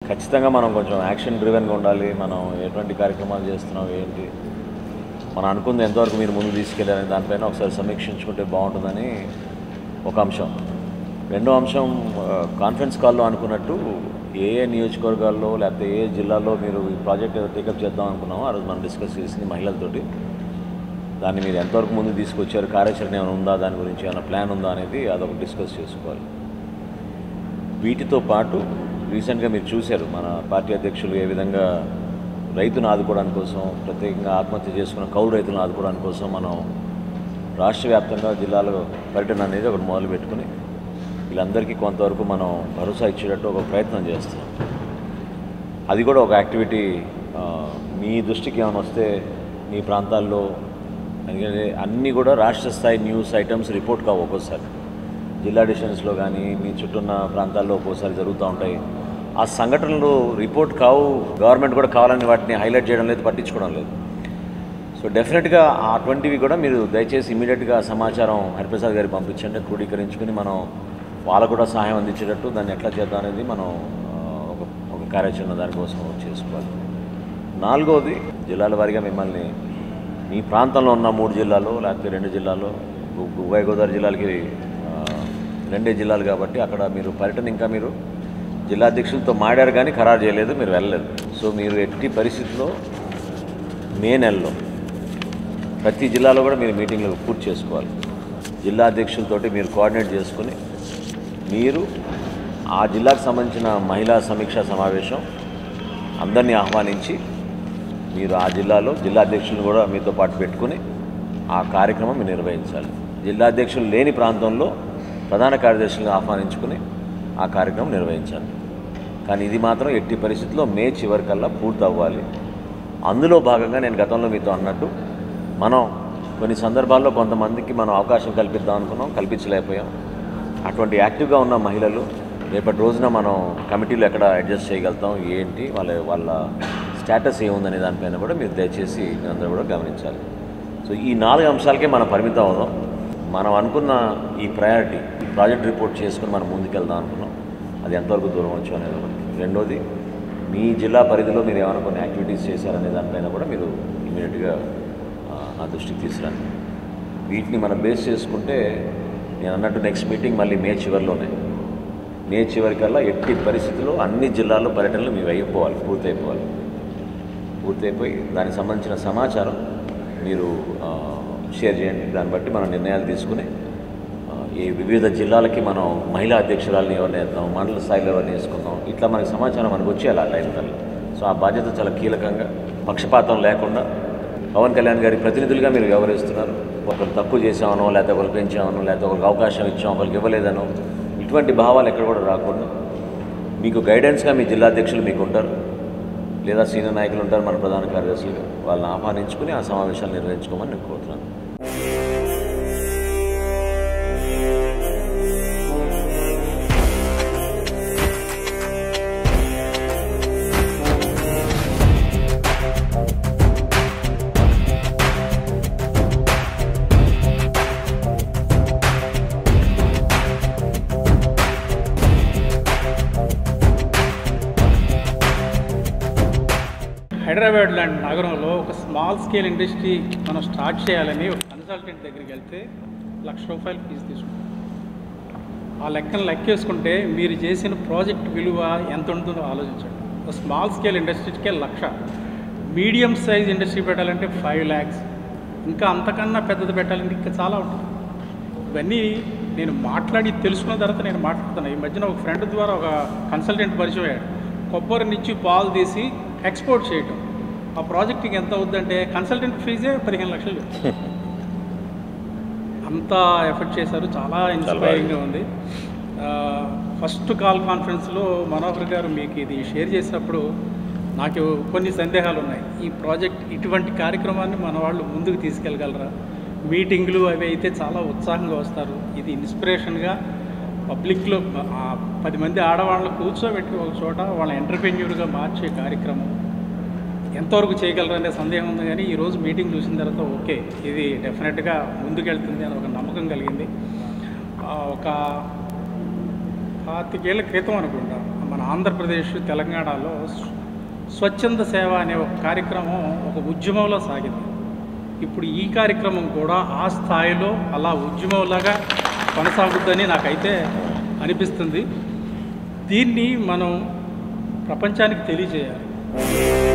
ఖచ్చితంగా మనం కొంచెం యాక్షన్ డ్రివెన్గా ఉండాలి మనం ఎటువంటి కార్యక్రమాలు చేస్తున్నాం ఏంటి మనం అనుకుంది ఎంతవరకు మీరు ముందు తీసుకెళ్ళారని దానిపైన ఒకసారి సమీక్షించుకుంటే బాగుంటుందని ఒక అంశం రెండో అంశం ఆ, కాన్ఫరెన్స్ కాల్లో అనుకున్నట్టు ఏ ఏ నియోజకవర్గాల్లో లేకపోతే ఏ జిల్లాల్లో మీరు ఈ ప్రాజెక్ట్ టేకప్ చేద్దాం అనుకున్నామో ఆ రోజు మనం డిస్కస్ చేసింది మహిళలతోటి దాన్ని మీరు ఎంతవరకు ముందు తీసుకొచ్చారు కార్యాచరణ ఏమైనా ఉందా దాని గురించి ఏమైనా ప్లాన్ ఉందా అనేది అదొక డిస్కస్ చేసుకోవాలి వీటితో పాటు రీసెంట్గా మీరు చూశారు మన పార్టీ అధ్యక్షులు ఏ విధంగా రైతును ఆదుకోవడానికి కోసం ప్రత్యేకంగా ఆత్మహత్య చేసుకున్న కౌలు రైతులను ఆదుకోవడానికి కోసం మనం రాష్ట్ర వ్యాప్తంగా జిల్లాలో పర్యటన అనేది ఒకటి మొదలు పెట్టుకుని వీళ్ళందరికీ కొంతవరకు మనం భరోసా ఇచ్చేటట్టు ఒక ప్రయత్నం చేస్తున్నాం అది కూడా ఒక యాక్టివిటీ ఆ, మీ దృష్టికి ఏమైనా వస్తే మీ ప్రాంతాల్లో ఎందుకంటే అన్నీ కూడా రాష్ట్ర స్థాయి న్యూస్ ఐటమ్స్ రిపోర్ట్ కావు ఒక్కోసారి జిల్లా డివిజన్స్లో కానీ మీ చుట్టూ ఉన్న ప్రాంతాల్లో ఒక్కోసారి జరుగుతూ ఉంటాయి ఆ సంఘటనలు రిపోర్ట్ కావు గవర్నమెంట్ కూడా కావాలని వాటిని హైలైట్ చేయడం లేదు పట్టించుకోవడం లేదు సో డెఫినెట్గా అటువంటివి కూడా మీరు దయచేసి ఇమీడియట్గా సమాచారం హరిప్రసాద్ గారికి పంపించండి క్రోడీకరించుకుని మనం వాళ్ళకు కూడా సహాయం అందించేటట్టు దాన్ని ఎట్లా చేద్దాం అనేది మనం ఆ, ఒక ఒక కార్యాచరణ దానికోసం చేసుకోవాలి నాలుగవది జిల్లాల వారీగా మిమ్మల్ని మీ ప్రాంతంలో ఉన్న మూడు జిల్లాలు లేకపోతే రెండు జిల్లాలు గు- ఉభయ గోదావరి జిల్లాలకి ఆ, రెండే జిల్లాలు కాబట్టి అక్కడ మీరు పర్యటన ఇంకా మీరు జిల్లా అధ్యక్షులతో మాడారు కానీ ఖరారు చేయలేదు మీరు వెళ్ళలేదు సో మీరు ఎట్టి పరిస్థితుల్లో మే నెలలో ప్రతి జిల్లాలో కూడా మీరు మీటింగ్లు పూర్తి చేసుకోవాలి జిల్లా అధ్యక్షులతోటి మీరు కోఆర్డినేట్ చేసుకుని మీరు ఆ జిల్లాకు సంబంధించిన మహిళా సమీక్షా సమావేశం అందరినీ ఆహ్వానించి మీరు ఆ జిల్లాలో జిల్లా అధ్యక్షులను కూడా మీతో పాటు పెట్టుకుని ఆ కార్యక్రమం మీరు నిర్వహించాలి జిల్లా అధ్యక్షులు లేని ప్రాంతంలో ప్రధాన కార్యదర్శులను ఆహ్వానించుకుని ఆ కార్యక్రమం నిర్వహించాలి కానీ ఇది మాత్రం ఎట్టి పరిస్థితుల్లో మే చివరికల్లా పూర్తి అవ్వాలి అందులో భాగంగా నేను గతంలో మీతో అన్నట్టు మనం కొన్ని సందర్భాల్లో కొంతమందికి మనం అవకాశం కల్పిద్దాం అనుకున్నాం కల్పించలేకపోయాం అటువంటి యాక్టివ్గా ఉన్న మహిళలు రేపటి రోజున మనం కమిటీలో ఎక్కడ అడ్జస్ట్ చేయగలుగుతాం ఏంటి వాళ్ళ వాళ్ళ స్టేటస్ ఏముందనే దానిపైన కూడా మీరు దయచేసి మీరందరూ కూడా గమనించాలి సో ఈ నాలుగు అంశాలకే మనం పరిమితం అవుదాం మనం అనుకున్న ఈ ప్రయారిటీ ఈ ప్రాజెక్ట్ రిపోర్ట్ చేసుకుని మనం ముందుకెళ్దాం అనుకున్నాం అది ఎంతవరకు దూరం వచ్చు అనేది ఒకటి రెండోది మీ జిల్లా పరిధిలో మీరు ఏమైనా కొన్ని యాక్టివిటీస్ చేశారనే దానిపైన కూడా మీరు ఇమీడియట్గా నా దృష్టికి తీసుకురండి వీటిని మనం బేస్ చేసుకుంటే నేను అన్నట్టు నెక్స్ట్ మీటింగ్ మళ్ళీ మే చివరిలోనే మే చివరికల్లా ఎట్టి పరిస్థితుల్లో అన్ని జిల్లాల్లో పర్యటనలు మేము అయిపోవాలి పూర్తయిపోవాలి పూర్తయిపోయి దానికి సంబంధించిన సమాచారం మీరు ఆ, షేర్ చేయండి దాన్ని బట్టి మనం నిర్ణయాలు తీసుకుని ఆ, ఈ వివిధ జిల్లాలకి మనం మహిళా అధ్యక్షురాలని ఎవరిని వేద్దాం మండల స్థాయిలో ఎవరిని వేసుకుందాం ఇట్లా మనకి సమాచారం మనకు వచ్చేయాలి ఆ టైం కల్లా సో ఆ బాధ్యత చాలా కీలకంగా పక్షపాతం లేకుండా పవన్ కళ్యాణ్ గారి ప్రతినిధులుగా మీరు వ్యవహరిస్తున్నారు ఒకరు తక్కువ చేసామనో లేకపోతే ఒకరు పెంచామనో లేకపోతే ఒకరికి అవకాశం ఇచ్చాం ఒకరికి ఇవ్వలేదనో ఇటువంటి భావాలు ఎక్కడ కూడా రాకుండా మీకు గైడెన్స్గా మీ జిల్లా అధ్యక్షులు మీకు ఉంటారు లేదా సీనియర్ నాయకులు ఉంటారు మన ప్రధాన కార్యదర్శులుగా వాళ్ళని ఆహ్వానించుకుని ఆ సమావేశాలు నిర్వహించుకోమని నేను కోరుతున్నాను హైదరాబాద్ లాంటి నగరంలో ఒక స్మాల్ స్కేల్ ఇండస్ట్రీ మనం స్టార్ట్ చేయాలని ఒక కన్సల్టెంట్ దగ్గరికి వెళ్తే లక్ష రూపాయలు ఫీజు తీసుకుంటాం ఆ లెక్కను లెక్కేసుకుంటే మీరు చేసిన ప్రాజెక్ట్ విలువ ఎంత ఉంటుందో ఆలోచించండి ఒక స్మాల్ స్కేల్ ఇండస్ట్రీకే లక్ష మీడియం సైజ్ ఇండస్ట్రీ పెట్టాలంటే ఫైవ్ ల్యాక్స్ ఇంకా అంతకన్నా పెద్దది పెట్టాలంటే ఇంకా చాలా ఉంటుంది ఇవన్నీ నేను మాట్లాడి తెలుసుకున్న తర్వాత నేను మాట్లాడుతున్నాను ఈ మధ్యన ఒక ఫ్రెండ్ ద్వారా ఒక కన్సల్టెంట్ పరిచయం అయ్యాడు కొబ్బరి నుంచి పాలు తీసి ఎక్స్పోర్ట్ చేయటం ఆ ప్రాజెక్ట్కి ఎంత అవుద్దంటే కన్సల్టెంట్ ఫీజే పదిహేను లక్షలు అంత ఎఫర్ట్ చేశారు చాలా ఇన్స్పైరింగ్గా ఉంది ఆ, ఫస్ట్ కాల్ కాన్ఫరెన్స్లో మనోహర్ గారు మీకు ఇది షేర్ చేసినప్పుడు నాకు కొన్ని సందేహాలు ఉన్నాయి ఈ ప్రాజెక్ట్ ఇటువంటి కార్యక్రమాన్ని మన వాళ్ళు ముందుకు తీసుకెళ్ళగలరా మీటింగ్లు అవి అయితే చాలా ఉత్సాహంగా వస్తారు ఇది ఇన్స్పిరేషన్గా పబ్లిక్లో ఆ పది మంది ఆడవాళ్ళని కూర్చోబెట్టి ఒక చోట వాళ్ళ ఎంటర్ప్రెన్యూర్గా మార్చే కార్యక్రమం ఎంతవరకు చేయగలరు అనే సందేహం ఉంది కానీ ఈరోజు మీటింగ్ చూసిన తర్వాత ఓకే ఇది డెఫినెట్గా ముందుకెళ్తుంది అని ఒక నమ్మకం కలిగింది ఆ, ఒక పాతికేళ్ల క్రితం అనుకుంటా మన ఆంధ్రప్రదేశ్ తెలంగాణలో స్వ- స్వచ్ఛంద సేవ అనే ఒక కార్యక్రమం ఒక ఉద్యమంలో సాగింది ఇప్పుడు ఈ కార్యక్రమం కూడా ఆ స్థాయిలో అలా ఉద్యమంలాగా కొనసాగుద్దని నాకైతే అనిపిస్తుంది దీన్ని మనం ప్రపంచానికి తెలియజేయాలి